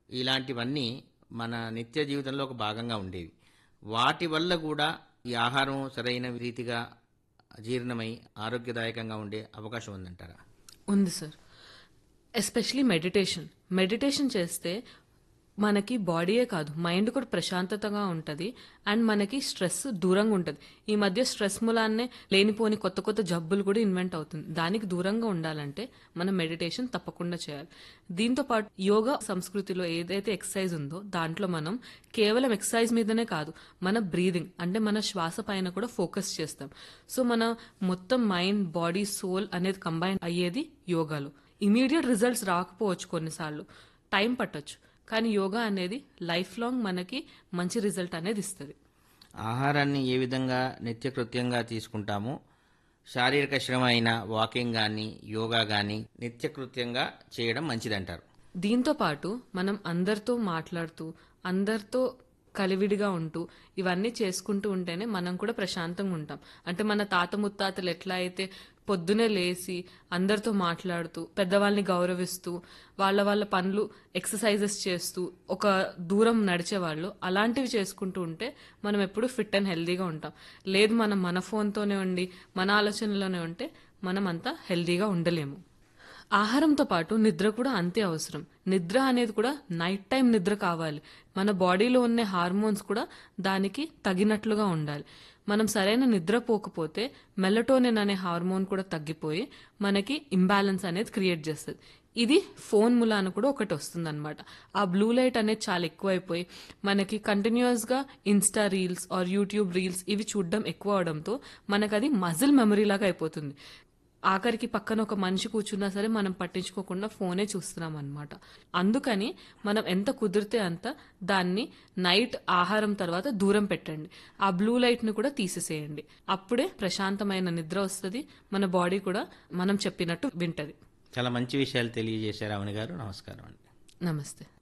ఇలాంటివన్నీ మన నిత్య జీవితంలో ఒక భాగంగా ఉండేవి వాటి వల్ల కూడా ఈ ఆహారం సరైన రీతిగా జీర్ణమై ఆరోగ్యదాయకంగా ఉండే అవకాశం ఉందంటారా ఉంది సార్ ఎస్పెషలీ మెడిటేషన్ మెడిటేషన్ చేస్తే మనకి బాడీయే కాదు మైండ్ కూడా ప్రశాంతతగా ఉంటుంది అండ్ మనకి స్ట్రెస్ దూరంగా ఉంటుంది ఈ మధ్య స్ట్రెస్ మూలాన్నే లేనిపోని కొత్త కొత్త జబ్బులు కూడా ఇన్వెంట్ అవుతుంది దానికి దూరంగా ఉండాలంటే మనం మెడిటేషన్ తప్పకుండా చేయాలి దీంతో పాటు యోగా సంస్కృతిలో ఏదైతే ఎక్సర్సైజ్ ఉందో దాంట్లో మనం కేవలం ఎక్సర్సైజ్ మీదనే కాదు మన బ్రీదింగ్ అంటే మన శ్వాస పైన కూడా ఫోకస్ చేస్తాం సో మన మొత్తం మైండ్ బాడీ సోల్ అనేది కంబైన్ అయ్యేది యోగాలో ఇమీడియట్ రిజల్ట్స్ రాకపోవచ్చు కొన్నిసార్లు టైం పట్టొచ్చు కానీ యోగా అనేది లైఫ్ లాంగ్ మనకి మంచి రిజల్ట్ అనేది ఇస్తుంది ఆహారాన్ని ఏ విధంగా నిత్యకృత్యంగా తీసుకుంటామో శారీరక శ్రమ అయిన వాకింగ్ కానీ యోగా కానీ నిత్యకృత్యంగా చేయడం మంచిదంటారు దీంతో పాటు మనం అందరితో మాట్లాడుతూ అందరితో కలివిడిగా ఉంటూ ఇవన్నీ చేసుకుంటూ ఉంటేనే మనం కూడా ప్రశాంతంగా ఉంటాం అంటే మన తాత ముత్తాతలు ఎట్లా అయితే పొద్దునే లేచి అందరితో మాట్లాడుతూ పెద్దవాళ్ళని గౌరవిస్తూ వాళ్ళ వాళ్ళ పనులు ఎక్సర్సైజెస్ చేస్తూ ఒక దూరం నడిచేవాళ్ళు అలాంటివి చేసుకుంటూ ఉంటే మనం ఎప్పుడు ఫిట్ అండ్ హెల్దీగా ఉంటాం లేదు మనం మన ఫోన్తోనే ఉండి మన ఆలోచనలోనే ఉంటే మనం అంతా హెల్దీగా ఉండలేము ఆహారంతో పాటు నిద్ర కూడా అంతే అవసరం నిద్ర అనేది కూడా నైట్ టైం నిద్ర కావాలి మన బాడీలో ఉన్న హార్మోన్స్ కూడా దానికి తగినట్లుగా ఉండాలి మనం సరైన నిద్ర పోకపోతే మెలటోనిన్ అనే హార్మోన్ కూడా తగ్గిపోయి మనకి ఇంబ్యాలెన్స్ అనేది క్రియేట్ చేస్తుంది ఇది ఫోన్ ములాన కూడా ఒకటి వస్తుంది అనమాట ఆ బ్లూ లైట్ అనేది చాలా ఎక్కువైపోయి మనకి కంటిన్యూస్గా insta reels or YouTube reels ఇవి చూడడం ఎక్కువ అవడంతో మనకు అది మజిల్ మెమరీ లాగా అయిపోతుంది ఆఖరికి పక్కన ఒక మనిషి కూర్చున్నా సరే మనం పట్టించుకోకుండా ఫోనే చూస్తున్నాం అనమాట అందుకని మనం ఎంత కుదిరితే అంత దాన్ని నైట్ ఆహారం తర్వాత దూరం పెట్టండి ఆ బ్లూ లైట్ ని కూడా తీసేసేయండి అప్పుడే ప్రశాంతమైన నిద్ర వస్తుంది మన బాడీ కూడా మనం చెప్పినట్టు వింటది చాలా మంచి విషయాలు తెలియజేశారు అవని గారు నమస్కారం అండి నమస్తే